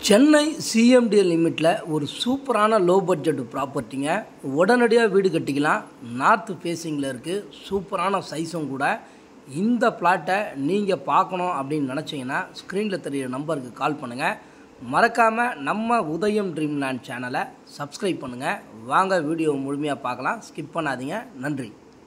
Chennai CMD லிமிட்டில் ஒரு சூப்பரான low budget ப்ராப்பர்ட்டிங்க உடனடியாக வீடு கட்டிக்கலாம் நார்த்து ஃபேஸிங்கில் இருக்குது சூப்பரான சைஸும் கூட இந்த பிளாட்டை நீங்கள் பார்க்கணும் அப்படின்னு நினச்சிங்கன்னா ஸ்க்ரீனில் தெரியிற நம்பருக்கு கால் பண்ணுங்கள் மறக்காமல் நம்ம உதயம் ட்ரீம் லேண்ட் சேனலை சப்ஸ்கிரைப் பண்ணுங்கள் வாங்க வீடியோ முழுமையாக பார்க்கலாம் ஸ்கிப் பண்ணாதீங்க நன்றி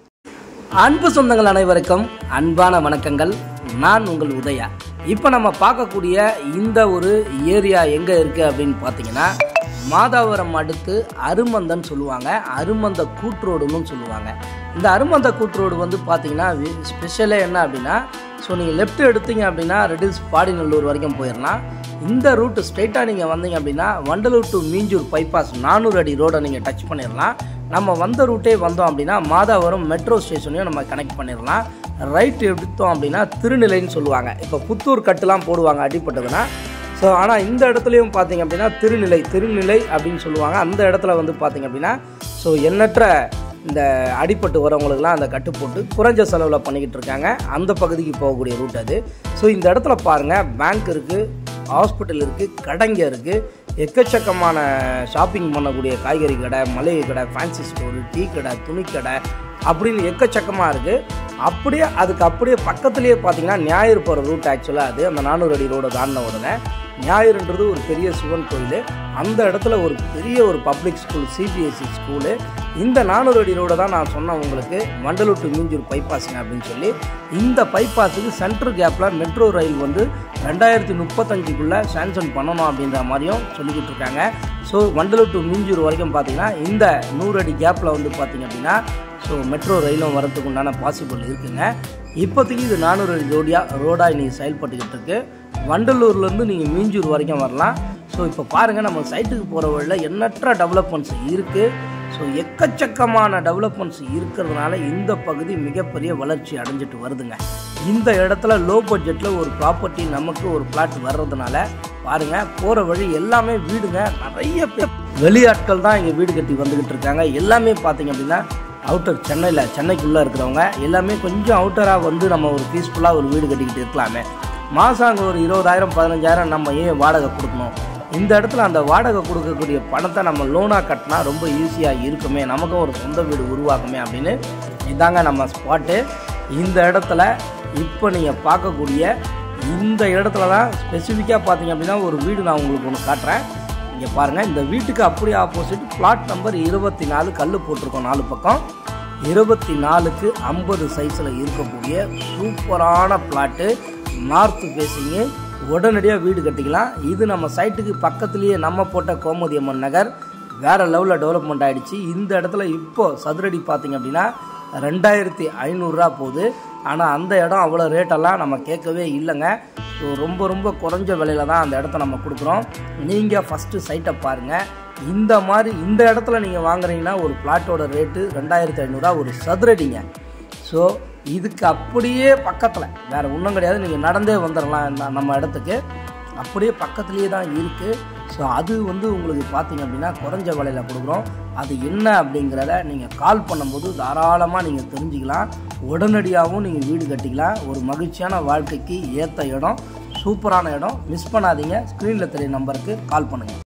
அன்பு சொந்தங்கள் அனைவருக்கும் அன்பான வணக்கங்கள் நான் உங்கள் உதயா இப்போ நம்ம பார்க்கக்கூடிய இந்த ஒரு ஏரியா எங்கே இருக்குது அப்படின்னு பார்த்தீங்கன்னா மாதாவரம் அடுத்து அருமந்தன்னு சொல்லுவாங்க அருமந்த கூட்ரோடுன்னு சொல்லுவாங்க இந்த அருமந்த கூட்ரோடு வந்து பார்த்தீங்கன்னா ஸ்பெஷலே என்ன அப்படின்னா ஸோ நீங்கள் லெஃப்ட் எடுத்தீங்க அப்படின்னா ரெடில்ஸ் பாடிநல்லூர் வரைக்கும் போயிடலாம் இந்த ரூட்டு ஸ்ட்ரைட்டாக நீங்கள் வந்தீங்க அப்படின்னா வண்டலூர் டு மீஞ்சூர் பைபாஸ் நானூறு அடி ரோடை நீங்கள் டச் பண்ணிடலாம் நம்ம வந்த ரூட்டே வந்தோம் அப்படின்னா மாதாவரம் மெட்ரோ ஸ்டேஷனையும் நம்ம கனெக்ட் பண்ணிடலாம் ரைட் எடுத்தோம் அப்படின்னா திருநிலைன்னு சொல்லுவாங்க இப்போ புத்தூர் கட்டுலாம் போடுவாங்க அடிப்பட்டதுன்னா ஸோ ஆனால் இந்த இடத்துலையும் பார்த்தீங்க அப்படின்னா திருநிலை திருநிலை அப்படின்னு சொல்லுவாங்க அந்த இடத்துல வந்து பார்த்தீங்க அப்படின்னா ஸோ எண்ணற்ற இந்த அடிப்பட்டு வரவங்களுக்குலாம் அந்த கட்டு போட்டு குறைஞ்ச செலவில் பண்ணிக்கிட்டு இருக்காங்க அந்த பகுதிக்கு போகக்கூடிய ரூட் அது ஸோ இந்த இடத்துல பாருங்கள் பேங்க் இருக்குது ஹாஸ்பிட்டல் இருக்குது கடைங்க இருக்குது எக்கச்சக்கமான ஷாப்பிங் பண்ணக்கூடிய காய்கறி கடை மளிகை கடை ஃபேன்சி ஸ்டோரு டீ கடை துணி கடை அப்படின்னு எக்கச்சக்கமாக இருக்குது அப்படியே அதுக்கு அப்படியே பக்கத்துலேயே பார்த்தீங்கன்னா ஞாயிறு போகிற ரூட் ஆக்சுவலாக அது அந்த நானூறு அடி ரோடு தாண்டின உடனே ஞாயிறுன்றது ஒரு பெரிய சிவன் கோயில் அந்த இடத்துல ஒரு பெரிய ஒரு பப்ளிக் ஸ்கூல் சிபிஎஸ்சி ஸ்கூலு இந்த நானூறு அடி ரோடை தான் நான் சொன்னேன் உங்களுக்கு மண்டலூர் டு மீஞ்சூர் பைபாஸுங்க அப்படின்னு சொல்லி இந்த பைபாஸுக்கு சென்ட்ரல் கேப்பில் மெட்ரோ ரயில் வந்து ரெண்டாயிரத்தி முப்பத்தஞ்சுக்குள்ளே சாங்ஷன் பண்ணணும் அப்படின்ற மாதிரியும் சொல்லிக்கிட்டு இருக்காங்க ஸோ வண்டலூர் டு மீஞ்சூர் வரைக்கும் பார்த்தீங்கன்னா இந்த நூறு அடி கேப்பில் வந்து பார்த்தீங்க அப்படின்னா ஸோ மெட்ரோ ரயிலும் வரதுக்கு உண்டான பாசிபிள் இருக்குங்க இப்போதைக்கு இது நானூறு அடி ரோடியாக ரோடாக இன்றைக்கி செயல்பட்டுக்கிட்டு இருக்கு வண்டலூர்லேருந்து நீங்கள் மீஞ்சூர் வரைக்கும் வரலாம் ஸோ இப்போ பாருங்கள் நம்ம சைட்டுக்கு போகிற வழியில் எண்ணற்ற டெவலப்மெண்ட்ஸ் இருக்குது ஸோ எக்கச்சக்கமான டெவலப்மெண்ட்ஸ் இருக்கிறதுனால இந்த பகுதி மிகப்பெரிய வளர்ச்சி அடைஞ்சிட்டு வருதுங்க இந்த இடத்துல லோ பட்ஜெட்டில் ஒரு ப்ராப்பர்ட்டி நமக்கு ஒரு பிளாட் வர்றதுனால பாருங்கள் போகிற வழி எல்லாமே வீடுங்க நிறைய பேர் வெளியாட்கள் தான் இங்கே வீடு கட்டி வந்துக்கிட்டு இருக்காங்க எல்லாமே பார்த்தீங்க அப்படின்னா அவுட்டர் சென்னையில் சென்னைக்குள்ளே இருக்கிறவங்க எல்லாமே கொஞ்சம் அவுட்டராக வந்து நம்ம ஒரு பீஸ்ஃபுல்லாக ஒரு வீடு கட்டிக்கிட்டு இருக்கலாமே மாதம் அங்கே ஒரு இருபதாயிரம் பதினஞ்சாயிரம் நம்ம ஏன் வாடகை கொடுக்கணும் இந்த இடத்துல அந்த வாடகை கொடுக்கக்கூடிய பணத்தை நம்ம லோனாக கட்டினா ரொம்ப ஈஸியாக இருக்குமே நமக்கும் ஒரு சொந்த வீடு உருவாக்குமே அப்படின்னு இதாங்க நம்ம ஸ்பாட்டு இந்த இடத்துல இப்போ நீங்கள் பார்க்கக்கூடிய இந்த இடத்துல தான் ஸ்பெசிஃபிக்காக பார்த்தீங்க அப்படின்னா ஒரு வீடு நான் உங்களுக்கு ஒன்று காட்டுறேன் இங்கே பாருங்கள் இந்த வீட்டுக்கு அப்படியே ஆப்போசிட் பிளாட் நம்பர் இருபத்தி நாலு கல் போட்டிருக்கோம் நாலு பக்கம் இருபத்தி நாலுக்கு ஐம்பது சைஸில் இருக்கக்கூடிய சூப்பரான பிளாட்டு நார்த்து ஃபேஸிங்கு உடனடியாக வீடு கட்டிக்கலாம் இது நம்ம சைட்டுக்கு பக்கத்துலேயே நம்ம போட்ட கோமதி அம்மன் நகர் வேறு லெவலில் டெவலப்மெண்ட் ஆகிடுச்சு இந்த இடத்துல இப்போது சதுரடி பார்த்திங்க அப்படின்னா ரெண்டாயிரத்தி ஐநூறுரூவா போகுது ஆனால் அந்த இடம் அவ்வளோ ரேட்டெல்லாம் நம்ம கேட்கவே இல்லைங்க ஸோ ரொம்ப ரொம்ப குறைஞ்ச விலையில தான் அந்த இடத்த நம்ம கொடுக்குறோம் நீங்கள் ஃபஸ்ட்டு சைட்டை பாருங்கள் இந்த மாதிரி இந்த இடத்துல நீங்கள் வாங்குறீங்கன்னா ஒரு பிளாட்டோட ரேட்டு ரெண்டாயிரத்தி ஐநூறுரூவா ஒரு சதுரடிங்க ஸோ இதுக்கு அப்படியே பக்கத்தில் வேறு ஒன்றும் கிடையாது நீங்கள் நடந்தே வந்துடலாம் நம்ம இடத்துக்கு அப்படியே பக்கத்துலேயே தான் இருக்குது ஸோ அது வந்து உங்களுக்கு பார்த்தீங்க அப்படின்னா குறைஞ்ச விலையில் கொடுக்குறோம் அது என்ன அப்படிங்கிறத நீங்கள் கால் பண்ணும்போது தாராளமாக நீங்கள் தெரிஞ்சுக்கலாம் உடனடியாகவும் நீங்கள் வீடு கட்டிக்கலாம் ஒரு மகிழ்ச்சியான வாழ்க்கைக்கு ஏற்ற இடம் சூப்பரான இடம் மிஸ் பண்ணாதீங்க ஸ்க்ரீனில் தெரிய நம்பருக்கு கால் பண்ணுங்கள்